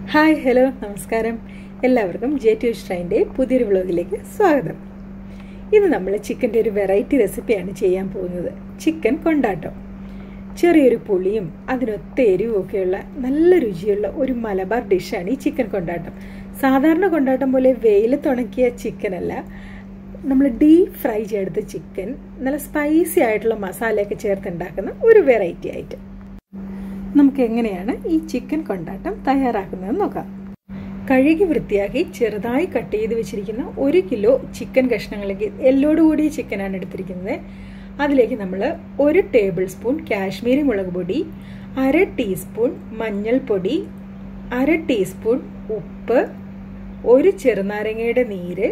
hi hello നമസ്കാരം എല്ലാവർക്കും J to ഷ്രൈൻ്റെ പുതിയൊരു വ്ളോഗിലേക്ക് സ്വാഗതം ഇന്ന് നമ്മൾ ചിക്കൻ്റെ ഒരു വെറൈറ്റി റെസിപ്പിയാണ് ചെയ്യാൻ പോകുന്നത് ചിക്കൻ കൊണ്ടാട്ടം ചെറിയൊരു പുളിയും അതിനൊത്ത എരിവും ഒക്കെയുള്ള നല്ല രുചിയുള്ള ഒരു മലബാർ ഡിഷാണ് ഈ ചിക്കൻ കൊണ്ടാട്ടം സാധാരണ കൊണ്ടാട്ടം പോലെ വെയിലത്തുണക്കിയ ചിക്കനല്ല നമ്മൾ ഡീപ് ഫ്രൈ ചെയ്തെടുത്ത ചിക്കൻ നല്ല സ്പൈസി ആയിട്ടുള്ള മസാലയൊക്കെ ചേർത്തുണ്ടാക്കുന്ന ഒരു വെറൈറ്റി ആയിട്ട് നമുക്ക് എങ്ങനെയാണ് ഈ ചിക്കൻ കൊണ്ടാട്ടം തയ്യാറാക്കുന്നതെന്ന് നോക്കാം കഴുകി വൃത്തിയാക്കി ചെറുതായി കട്ട് ചെയ്ത് വെച്ചിരിക്കുന്ന ഒരു കിലോ ചിക്കൻ കഷ്ണങ്ങളിലേക്ക് എല്ലോടുകൂടിയ ചിക്കനാണ് എടുത്തിരിക്കുന്നത് അതിലേക്ക് നമ്മൾ ഒരു ടേബിൾ സ്പൂൺ കാശ്മീരി മുളക് പൊടി അര ടീസ്പൂൺ മഞ്ഞൾപ്പൊടി അര ടീസ്പൂൺ ഉപ്പ് ഒരു ചെറുനാരങ്ങയുടെ നീര്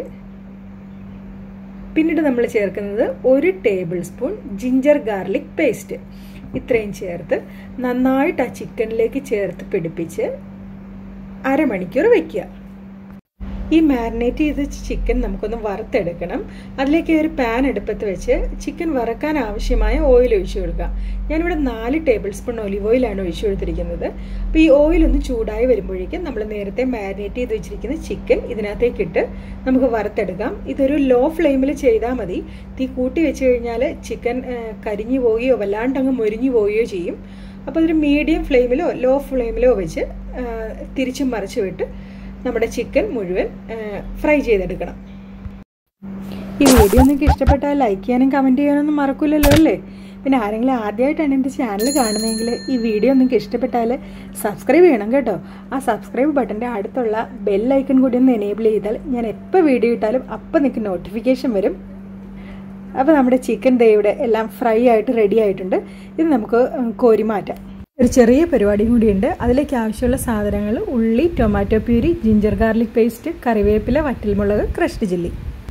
പിന്നീട് നമ്മൾ ചേർക്കുന്നത് ഒരു tablespoon ginger garlic paste ഇത്രയും ചേർത്ത് നന്നായിട്ട് ആ ചിക്കനിലേക്ക് ചേർത്ത് പിടിപ്പിച്ച് അരമണിക്കൂർ വെക്കുക ഈ മാരിനേറ്റ് ചെയ്ത ചിക്കൻ നമുക്കൊന്ന് വറുത്തെടുക്കണം അതിലേക്ക് ഒരു പാൻ എടുപ്പത്ത് വെച്ച് ചിക്കൻ വറക്കാൻ ആവശ്യമായ ഓയിൽ ഒഴിച്ചു കൊടുക്കുക ഞാനിവിടെ നാല് ടേബിൾ സ്പൂൺ ഒലിവ് ഓയിലാണ് ഒഴിച്ചു കൊടുത്തിരിക്കുന്നത് അപ്പോൾ ഈ ഓയിൽ ഒന്ന് ചൂടായി വരുമ്പോഴേക്കും നമ്മൾ നേരത്തെ മാരിനേറ്റ് ചെയ്ത് വെച്ചിരിക്കുന്ന ചിക്കൻ ഇതിനകത്തേക്ക് ഇട്ട് നമുക്ക് വറുത്തെടുക്കാം ഇതൊരു ലോ ഫ്ലെയിമിൽ ചെയ്താൽ മതി തീ കൂട്ടി വെച്ച് കഴിഞ്ഞാൽ ചിക്കൻ കരിഞ്ഞു പോവുകയോ വല്ലാണ്ടങ്ങ് മൊരിഞ്ഞു പോവുകയോ ചെയ്യും അപ്പോൾ അതൊരു മീഡിയം ഫ്ലെയിമിലോ ലോ ഫ്ലെയിമിലോ വെച്ച് തിരിച്ചും മറിച്ച് വിട്ട് നമ്മുടെ ചിക്കൻ മുഴുവൻ ഫ്രൈ ചെയ്തെടുക്കണം ഈ വീഡിയോ നിങ്ങൾക്ക് ഇഷ്ടപ്പെട്ടാൽ ലൈക്ക് ചെയ്യാനും കമൻറ്റ് ചെയ്യാനൊന്നും മറക്കില്ലല്ലോ അല്ലേ പിന്നെ ആരെങ്കിലും ആദ്യമായിട്ടാണ് എൻ്റെ ചാനൽ കാണുന്നതെങ്കിൽ ഈ വീഡിയോ നിങ്ങൾക്ക് ഇഷ്ടപ്പെട്ടാൽ സബ്സ്ക്രൈബ് ചെയ്യണം കേട്ടോ ആ സബ്സ്ക്രൈബ് ബട്ടൻ്റെ അടുത്തുള്ള ബെൽ ഐക്കൺ കൂടി ഒന്ന് എനേബിൾ ചെയ്താൽ ഞാൻ എപ്പോൾ വീഡിയോ ഇട്ടാലും അപ്പം നിങ്ങൾക്ക് നോട്ടിഫിക്കേഷൻ വരും അപ്പോൾ നമ്മുടെ ചിക്കൻ ദേ ഇവിടെ എല്ലാം ഫ്രൈ ആയിട്ട് റെഡി ആയിട്ടുണ്ട് ഇത് നമുക്ക് കോരി മാറ്റാം ഒരു ചെറിയ പരിപാടിയും കൂടിയുണ്ട് അതിലേക്ക് ആവശ്യമുള്ള സാധനങ്ങൾ ഉള്ളി tomato puree ginger garlic paste കറിവേപ്പില വറ്റൽമുളക് ക്രഷ്ഡ് ചില്ലി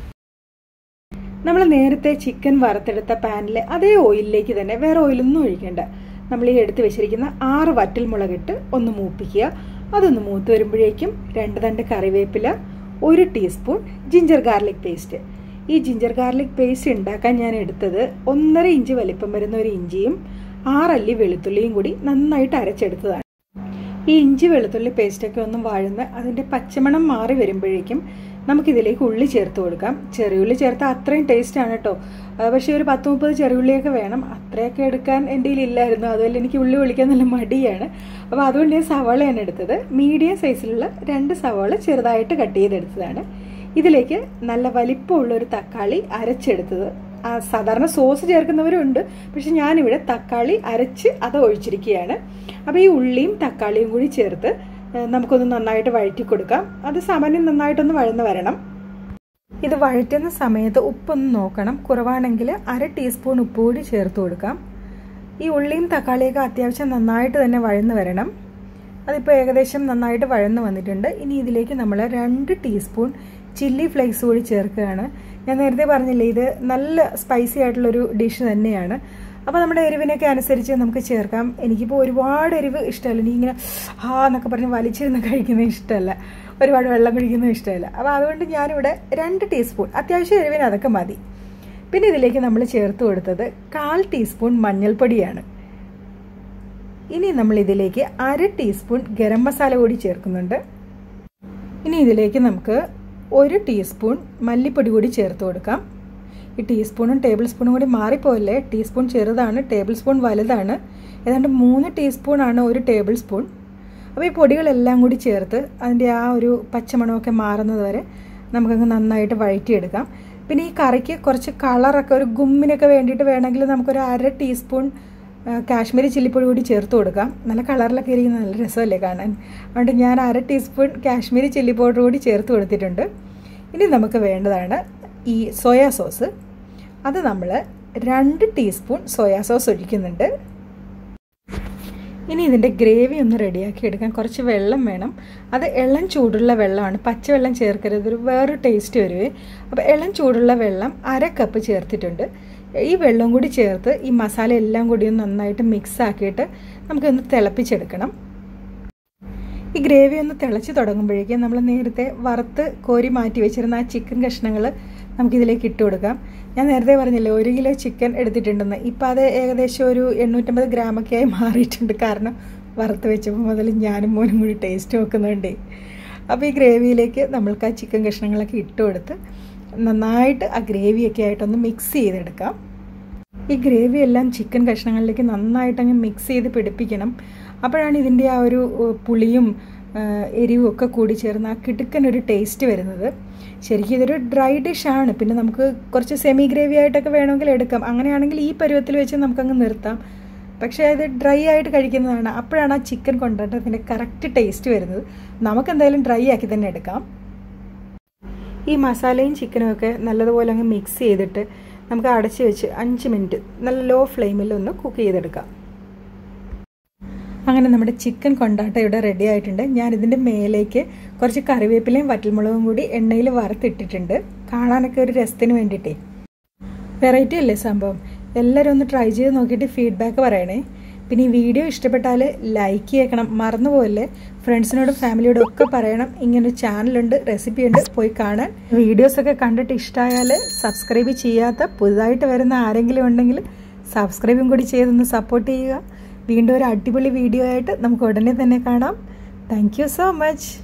നമ്മൾ നേരത്തെ ചിക്കൻ വറുത്തെടുത്ത പാനിൽ അതേ ഓയിലിലേക്ക് തന്നെ വേറെ ഓയിലൊന്നും ഒഴിക്കേണ്ട നമ്മൾ ഈ എടുത്ത് വെച്ചിരിക്കുന്ന ആറ് വറ്റൽമുളകിട്ട് ഒന്ന് മൂപ്പിക്കുക അതൊന്ന് മൂത്ത് വരുമ്പോഴേക്കും രണ്ട് തണ്ട് കറിവേപ്പില ഒരു ടീസ്പൂൺ ജിഞ്ചർ ഗാർലിക് പേസ്റ്റ് ഈ ജിഞ്ചർ ഗാർലിക് പേസ്റ്റ് ഉണ്ടാക്കാൻ ഞാൻ എടുത്തത് ഒന്നര ഇഞ്ച് വലിപ്പം വരുന്ന ഒരു ഇഞ്ചിയും ആറല്ലി വെളുത്തുള്ളിയും കൂടി നന്നായിട്ട് അരച്ചെടുത്തതാണ് ഈ ഇഞ്ചി വെളുത്തുള്ളി പേസ്റ്റൊക്കെ ഒന്ന് വാഴുന്ന അതിൻ്റെ പച്ചമണം മാറി വരുമ്പോഴേക്കും നമുക്കിതിലേക്ക് ഉള്ളി ചേർത്ത് കൊടുക്കാം ചെറിയുള്ളി ചേർത്താൽ അത്രയും ടേസ്റ്റാണ് കേട്ടോ പക്ഷേ ഒരു പത്ത് മുപ്പത് ചെറിയുള്ളിയൊക്കെ വേണം അത്രയൊക്കെ എടുക്കാൻ എൻ്റെ ഇല്ലായിരുന്നു അതുപോലെ എനിക്ക് ഉള്ളി ഒളിക്കാൻ നല്ല മടിയാണ് അപ്പോൾ അതുകൊണ്ട് ഞാൻ സവാളയാണ് എടുത്തത് മീഡിയം സൈസിലുള്ള രണ്ട് സവാള ചെറുതായിട്ട് കട്ട് ചെയ്തെടുത്തതാണ് ഇതിലേക്ക് നല്ല വലിപ്പമുള്ള ഒരു തക്കാളി അരച്ചെടുത്തത് സാധാരണ സോസ് ചേർക്കുന്നവരുണ്ട് പക്ഷെ ഞാനിവിടെ തക്കാളി അരച്ച് അത് ഒഴിച്ചിരിക്കുകയാണ് അപ്പോൾ ഈ ഉള്ളിയും തക്കാളിയും കൂടി ചേർത്ത് നമുക്കൊന്ന് നന്നായിട്ട് വഴറ്റി കൊടുക്കാം അത് സാമാന്യം നന്നായിട്ടൊന്ന് വഴന്ന് വരണം ഇത് വഴറ്റുന്ന സമയത്ത് ഉപ്പൊന്ന് നോക്കണം കുറവാണെങ്കിൽ അര ടീസ്പൂൺ ഉപ്പ് കൂടി ചേർത്ത് കൊടുക്കാം ഈ ഉള്ളിയും തക്കാളിയൊക്കെ അത്യാവശ്യം നന്നായിട്ട് തന്നെ വഴന്ന് വരണം അതിപ്പോൾ ഏകദേശം നന്നായിട്ട് വഴന്ന് വന്നിട്ടുണ്ട് ഇനി ഇതിലേക്ക് നമ്മൾ രണ്ട് ടീസ്പൂൺ ചില്ലി ഫ്ലേക്സ് കൂടി ചേർക്കുകയാണ് ഞാൻ നേരത്തെ പറഞ്ഞില്ലേ ഇത് നല്ല സ്പൈസി ആയിട്ടുള്ളൊരു ഡിഷ് തന്നെയാണ് അപ്പോൾ നമ്മുടെ എരിവിനൊക്കെ അനുസരിച്ച് നമുക്ക് ചേർക്കാം എനിക്കിപ്പോൾ ഒരുപാട് എരിവ് ഇഷ്ടമല്ല നീ ഇങ്ങനെ ഹാ എന്നൊക്കെ പറഞ്ഞ് വലിച്ചിരുന്ന് കഴിക്കുന്നത് ഇഷ്ടമല്ല ഒരുപാട് വെള്ളം കുടിക്കുന്നത് ഇഷ്ടമല്ല അപ്പോൾ അതുകൊണ്ട് ഞാനിവിടെ രണ്ട് ടീസ്പൂൺ അത്യാവശ്യം എരിവിന് അതൊക്കെ മതി പിന്നെ ഇതിലേക്ക് നമ്മൾ ചേർത്ത് കൊടുത്തത് കാൽ ടീസ്പൂൺ മഞ്ഞൾപ്പൊടിയാണ് ഇനി നമ്മൾ ഇതിലേക്ക് അര ടീസ്പൂൺ ഗരം മസാല കൂടി ചേർക്കുന്നുണ്ട് ഇനി ഇതിലേക്ക് നമുക്ക് ഒരു ടീസ്പൂൺ മല്ലിപ്പൊടി കൂടി ചേർത്ത് കൊടുക്കാം ഈ ടീസ്പൂണും ടേബിൾ സ്പൂണും കൂടി മാറിപ്പോയല്ലേ ടീസ്പൂൺ ചെറുതാണ് ടേബിൾ സ്പൂൺ വലുതാണ് ഏതാണ്ട് മൂന്ന് ടീസ്പൂണാണ് ഒരു ടേബിൾ സ്പൂൺ അപ്പോൾ ഈ പൊടികളെല്ലാം കൂടി ചേർത്ത് അതിൻ്റെ ആ ഒരു പച്ചമണമൊക്കെ മാറുന്നത് വരെ നമുക്കങ്ങ് നന്നായിട്ട് വഴറ്റിയെടുക്കാം പിന്നെ ഈ കറിക്ക് കുറച്ച് കളറൊക്കെ ഒരു ഗുമ്മിനൊക്കെ വേണ്ടിയിട്ട് വേണമെങ്കിൽ നമുക്കൊരു അര ടീസ്പൂൺ കാശ്മീരി ചില്ലിപ്പൊടി കൂടി ചേർത്ത് കൊടുക്കാം നല്ല കളറിലൊക്കെ ഇരിക്കുന്ന നല്ല രസമല്ലേ കാണാൻ അതുകൊണ്ട് ഞാൻ അര ടീസ്പൂൺ കാശ്മീരി ചില്ലി പൗഡർ കൂടി ചേർത്ത് കൊടുത്തിട്ടുണ്ട് ഇനി നമുക്ക് വേണ്ടതാണ് ഈ സോയാ സോസ് അത് നമ്മൾ രണ്ട് ടീസ്പൂൺ സോയാ സോസ് ഒഴിക്കുന്നുണ്ട് ഇനി ഇതിൻ്റെ ഗ്രേവി ഒന്ന് റെഡിയാക്കി എടുക്കാൻ കുറച്ച് വെള്ളം വേണം അത് ഇളം ചൂടുള്ള വെള്ളമാണ് പച്ചവെള്ളം ചേർക്കരുത് ഒരു വേറൊരു ടേസ്റ്റ് വരുവേ അപ്പോൾ ഇളം ചൂടുള്ള വെള്ളം അര കപ്പ് ചേർത്തിട്ടുണ്ട് ഈ വെള്ളം കൂടി ചേർത്ത് ഈ മസാല എല്ലാം കൂടി ഒന്ന് നന്നായിട്ട് മിക്സ് ആക്കിയിട്ട് നമുക്കൊന്ന് തിളപ്പിച്ചെടുക്കണം ഈ ഗ്രേവി ഒന്ന് തിളച്ച് തുടങ്ങുമ്പോഴേക്കും നമ്മൾ നേരത്തെ വറുത്ത് കോരി മാറ്റി വെച്ചിരുന്ന ആ ചിക്കൻ കഷ്ണങ്ങൾ നമുക്കിതിലേക്ക് ഇട്ട് കൊടുക്കാം ഞാൻ നേരത്തെ പറഞ്ഞില്ലേ ഒരു കിലോ ചിക്കൻ എടുത്തിട്ടുണ്ടെന്ന് ഇപ്പം അത് ഏകദേശം ഒരു എണ്ണൂറ്റമ്പത് ഗ്രാമൊക്കെ ആയി മാറിയിട്ടുണ്ട് കാരണം വറുത്ത് വെച്ചപ്പോൾ മുതൽ ഞാനും മോനും കൂടി ടേസ്റ്റ് നോക്കുന്നുണ്ട് അപ്പോൾ ഈ ഗ്രേവിയിലേക്ക് നമ്മൾക്ക് ആ ചിക്കൻ കഷ്ണങ്ങളൊക്കെ ഇട്ട് കൊടുത്ത് നന്നായിട്ട് ആ ഗ്രേവിയൊക്കെ ആയിട്ടൊന്ന് മിക്സ് ചെയ്തെടുക്കാം ഈ ഗ്രേവി എല്ലാം ചിക്കൻ കഷ്ണങ്ങളിലേക്ക് നന്നായിട്ട് അങ്ങ് മിക്സ് ചെയ്ത് പിടിപ്പിക്കണം അപ്പോഴാണ് ഇതിൻ്റെ ആ ഒരു പുളിയും എരിവും ഒക്കെ കൂടി ചേർന്ന് ആ കിടുക്കൻ ഒരു ടേസ്റ്റ് വരുന്നത് ശരിക്കും ഇതൊരു ഡ്രൈ ഡിഷാണ് പിന്നെ നമുക്ക് കുറച്ച് സെമി ഗ്രേവി ആയിട്ടൊക്കെ വേണമെങ്കിൽ എടുക്കാം അങ്ങനെയാണെങ്കിൽ ഈ പരുവത്തിൽ വെച്ച് നമുക്കങ്ങ് നിർത്താം പക്ഷേ അത് ഡ്രൈ ആയിട്ട് കഴിക്കുന്നതാണ് അപ്പോഴാണ് ആ ചിക്കൻ കൊണ്ടാട്ടത്തിൻ്റെ കറക്റ്റ് ടേസ്റ്റ് വരുന്നത് നമുക്ക് എന്തായാലും ഡ്രൈ ആക്കി തന്നെ എടുക്കാം ഈ മസാലയും ചിക്കനും ഒക്കെ നല്ലതുപോലെ അങ്ങ് മിക്സ് ചെയ്തിട്ട് നമുക്ക് അടച്ച് വെച്ച് അഞ്ച് മിനിറ്റ് നല്ല ലോ ഫ്ലെയിമിൽ ഒന്ന് കുക്ക് ചെയ്തെടുക്കാം അങ്ങനെ നമ്മുടെ ചിക്കൻ കൊണ്ടാട്ടം ഇവിടെ റെഡി ആയിട്ടുണ്ട് ഞാൻ ഇതിൻ്റെ മേലേക്ക് കുറച്ച് കറിവേപ്പിലയും വറ്റൽമുളകും കൂടി എണ്ണയിൽ വറുത്തിട്ടിട്ടുണ്ട് കാണാനൊക്കെ ഒരു രസത്തിന് വേണ്ടിയിട്ടേ വെറൈറ്റി അല്ലേ സംഭവം എല്ലാവരും ഒന്ന് ട്രൈ ചെയ്ത് നോക്കിയിട്ട് ഫീഡ്ബാക്ക് പറയണേ പിന്നെ ഈ വീഡിയോ ഇഷ്ടപ്പെട്ടാൽ ലൈക്ക് ചെയ്യണം മറന്നുപോകല്ലേ ഫ്രണ്ട്സിനോടും ഫാമിലിയോടും ഒക്കെ പറയണം ഇങ്ങനെ ഒരു ചാനലുണ്ട് റെസിപ്പി ഉണ്ട് പോയി കാണാൻ വീഡിയോസൊക്കെ കണ്ടിട്ട് ഇഷ്ടമായാൽ സബ്സ്ക്രൈബ് ചെയ്യാത്ത പുതുതായിട്ട് വരുന്ന ആരെങ്കിലും ഉണ്ടെങ്കിൽ സബ്സ്ക്രൈബും കൂടി ചെയ്തൊന്ന് സപ്പോർട്ട് ചെയ്യുക വീണ്ടും ഒരു അടിപൊളി വീഡിയോ ആയിട്ട് നമുക്ക് ഉടനെ തന്നെ കാണാം താങ്ക് സോ മച്ച്